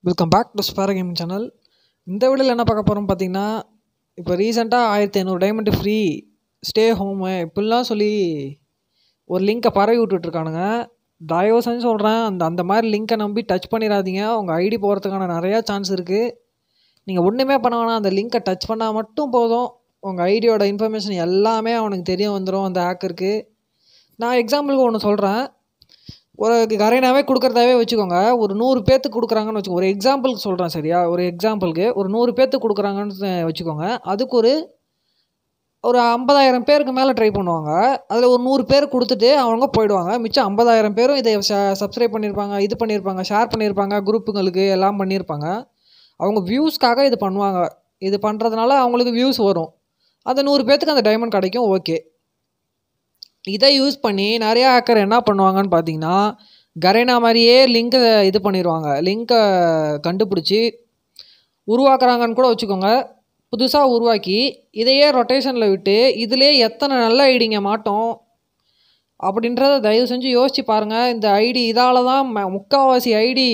welcome back to spare gaming channel இந்த வீடியோவில் என்ன பார்க்க போகிறோம் பார்த்தீங்கன்னா இப்போ ரீசெண்டாக ஆயிரத்தி ஐநூறு டைமண்ட் ஃப்ரீ ஸ்டே ஹோமு இப்படிலாம் சொல்லி ஒரு லிங்க்கை பரவி விட்டுட்ருக்கானுங்க தயவு செஞ்சு சொல்கிறேன் அந்த அந்த மாதிரி லிங்க்கை நம்பி டச் பண்ணிடாதீங்க உங்கள் ஐடி போகிறதுக்கான நிறையா சான்ஸ் இருக்குது நீங்கள் ஒன்றுமே பண்ண வேணாம் அந்த லிங்க்கை டச் பண்ணால் மட்டும் போதும் உங்கள் ஐடியோட இன்ஃபர்மேஷன் எல்லாமே அவனுக்கு தெரிய வந்துடும் அந்த ஹேக்கருக்கு நான் எக்ஸாம்பிளுக்கு ஒன்று சொல்கிறேன் ஒரு கரைனாவே கொடுக்குறதாவே வச்சுக்கோங்க ஒரு நூறு பேர்த்துக்கு கொடுக்குறாங்கன்னு வச்சுக்கோங்க ஒரு எக்ஸாம்பிளுக்கு சொல்கிறேன் சரியா ஒரு எக்ஸாம்பிளுக்கு ஒரு நூறு பேர்த்துக்கு கொடுக்குறாங்கன்னு வச்சுக்கோங்க அதுக்கு ஒரு ஒரு ஐம்பதாயிரம் பேருக்கு மேலே ட்ரை பண்ணுவாங்க அதில் ஒரு நூறு பேர் கொடுத்துட்டு அவங்க போயிடுவாங்க மிச்சம் ஐம்பதாயிரம் பேரும் இதை சப்ஸ்கிரைப் பண்ணியிருப்பாங்க இது பண்ணியிருப்பாங்க ஷேர் பண்ணியிருப்பாங்க குரூப்புங்களுக்கு எல்லாம் பண்ணியிருப்பாங்க அவங்க வியூஸ்க்காக இது பண்ணுவாங்க இது பண்ணுறதுனால அவங்களுக்கு வியூஸ் வரும் அந்த நூறு பேர்த்துக்கு அந்த டைமண்ட் கிடைக்கும் ஓகே இதை யூஸ் பண்ணி நிறையா ஹேக்கர் என்ன பண்ணுவாங்கன்னு பார்த்தீங்கன்னா கரேனா மாதிரியே லிங்க்கை இது பண்ணிடுவாங்க லிங்க்கை கண்டுபிடிச்சி உருவாக்குறாங்கன்னு கூட வச்சுக்கோங்க புதுசாக உருவாக்கி இதையே ரொட்டேஷனில் விட்டு இதிலே எத்தனை நல்ல ஐடிங்க மாட்டோம் அப்படின்றத தயவு செஞ்சு யோசிச்சு பாருங்கள் இந்த ஐடி இதால் தான் ம முக்கால்வாசி ஐடி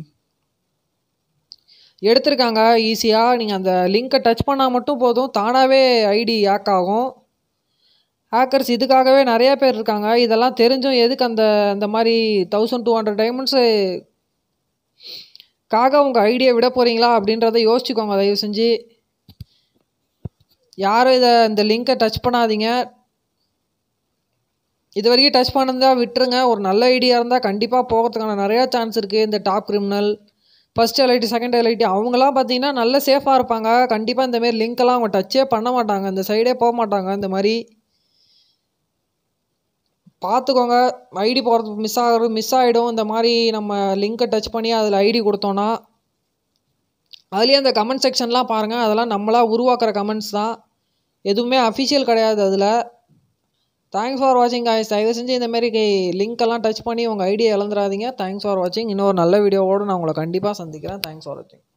எடுத்திருக்காங்க ஈஸியாக நீங்கள் அந்த லிங்க்கை டச் பண்ணால் மட்டும் போதும் தானாகவே ஐடி ஹேக் ஆகும் ஹேக்கர்ஸ் இதுக்காகவே நிறையா பேர் இருக்காங்க இதெல்லாம் தெரிஞ்சும் எதுக்கு அந்த அந்த மாதிரி தௌசண்ட் டூ ஹண்ட்ரட் டைமண்ட்ஸு காக உங்கள் ஐடியா விட போகிறீங்களா அப்படின்றத யோசிச்சுக்கோங்க தயவு செஞ்சு யாரும் இதை இந்த லிங்க்கை டச் பண்ணாதீங்க இது வரைக்கும் டச் பண்ணதா விட்டுருங்க ஒரு நல்ல ஐடியா இருந்தால் கண்டிப்பாக போகிறதுக்கான நிறையா சான்ஸ் இருக்குது இந்த top criminal first ability second ability அவங்களாம் பார்த்தீங்கன்னா நல்ல சேஃபாக இருப்பாங்க கண்டிப்பாக இந்தமாரி லிங்க்கெல்லாம் அவங்க டச்சே பண்ண மாட்டாங்க இந்த சைடே போக மாட்டாங்க இந்த மாதிரி பார்த்துக்கோங்க ஐடி போகிறது மிஸ் ஆகிறது மிஸ் ஆகிடும் இந்த மாதிரி நம்ம லிங்க்கை டச் பண்ணி அதில் ஐடி கொடுத்தோன்னா அதுலேயே அந்த கமெண்ட் செக்ஷன்லாம் பாருங்கள் அதெல்லாம் நம்மளாக உருவாக்குற கமெண்ட்ஸ் தான் எதுவுமே அஃபிஷியல் கிடையாது அதில் தேங்க்ஸ் ஃபார் வாட்சிங் காய்ஸ் தயவு செஞ்சு இந்தமாரி லிங்க்கெல்லாம் டச் பண்ணி உங்கள் ஐடியா இழந்துடாதீங்க தேங்க்ஸ் ஃபார் வாட்சிங் இன்னொரு நல்ல வீடியோவோடு நான் உங்களை கண்டிப்பாக சந்திக்கிறேன் தேங்க்ஸ் ஃபார் வாட்சிங்